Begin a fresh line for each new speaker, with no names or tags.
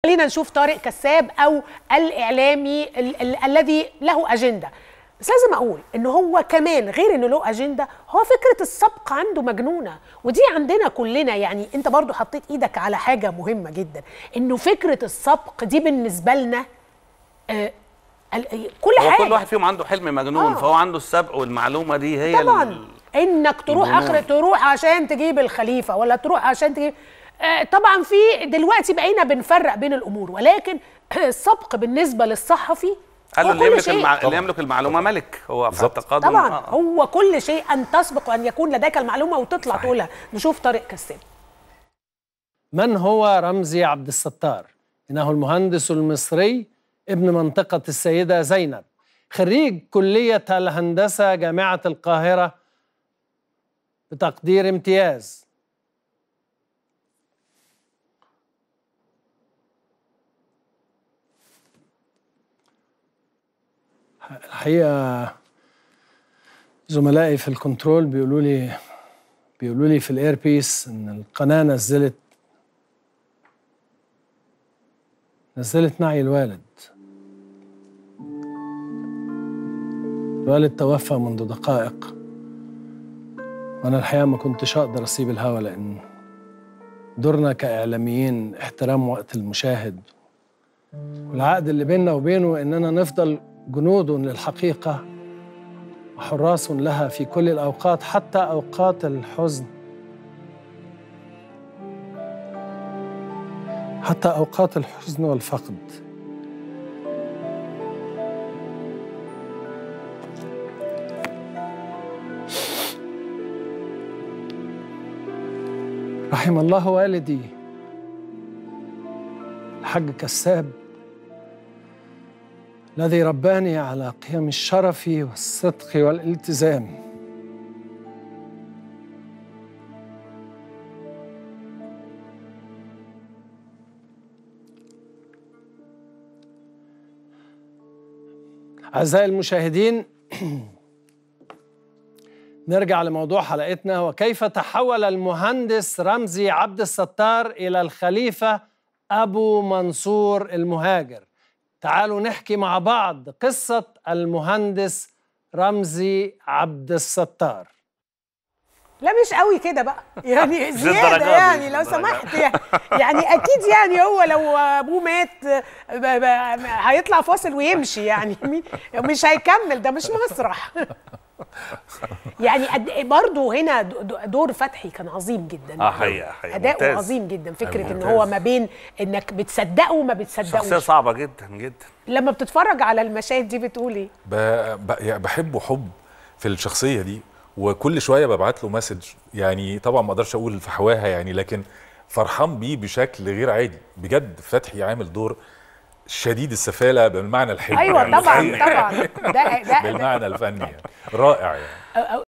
خلينا نشوف طارق كساب او الاعلامي ال- ال- الذي له اجنده بس لازم اقول ان هو كمان غير انه له اجنده هو فكره السبق عنده مجنونه ودي عندنا كلنا يعني انت برضو حطيت ايدك على حاجه مهمه جدا انه فكره السبق دي بالنسبه لنا آه ال- كل
هو
حاجه
كل واحد فيهم عنده حلم مجنون
آه.
فهو عنده السبق والمعلومه دي هي
طبعا
ال-
انك تروح
الجنون.
اخر تروح عشان تجيب الخليفه ولا تروح عشان تجيب آه، طبعا في دلوقتي بقينا بنفرق بين الامور ولكن السبق بالنسبه للصحفي
قالوا
هو
اللي
كل
يملك
شيء.
المع... اللي يملك المعلومه ملك هو في التقدم
طبعا
آه.
هو كل شيء ان تسبق وان يكون لديك المعلومه وتطلع
صحيح.
تقولها نشوف طارق كساب
من هو رمزي عبد الستار؟ إنه المهندس المصري ابن منطقة السيدة زينب خريج كلية الهندسة جامعة القاهرة بتقدير امتياز الحقيقة زملائي في الكنترول بيقولوا لي بيقولوا لي في الاير بيس ان القناه نزلت نزلت نعي الوالد الوالد توفى منذ دقائق وانا الحقيقه ما كنتش اقدر اسيب الهوا لان دورنا كاعلاميين احترام وقت المشاهد والعقد اللي بيننا وبينه اننا نفضل جنود للحقيقه وحراس لها في كل الأوقات حتى أوقات الحزن حتى أوقات الحزن والفقد رحم الله والدي الحاج كساب الذي رباني على قيم الشرف والصدق والالتزام أعزائي المشاهدين نرجع لموضوع حلقتنا وكيف تحول المهندس رمزي عبد الستار إلى الخليفة أبو منصور المهاجر تعالوا نحكي مع بعض قصة المهندس رمزي عبد الستار
لا مش قوي كده بقى يعني
للدرجة
زياده
دي،
يعني
مش
لو
للدرجة.
سمحت يعني, يعني اكيد يعني هو لو ابوه مات ب- ب- هيطلع فاصل ويمشي يعني مين- مش هيكمل ده مش مسرح يعني قد- برضه هنا د- د- دور فتحي كان عظيم جدا
اه حقيقه حقيقه
اداؤه
ممتاز.
عظيم جدا فكره ان
ممتاز.
هو ما بين انك بتصدقه وما
شخصيه
بتصدقوش
صعبه جدا جدا
لما بتتفرج على المشاهد دي بتقول ايه
ب... ب... يعني بحبه حب في الشخصيه دي وكل شويه ببعت له مسج يعني طبعا ما اقدرش اقول في حواها يعني لكن فرحان بيه بشكل غير عادي بجد فتحي عامل دور شديد السفاله بالمعنى الحلو
ايوه
يعني
طبعا
الحقيقة.
طبعا ده ده, ده
بالمعنى الفني يعني رائع يعني
أو- أو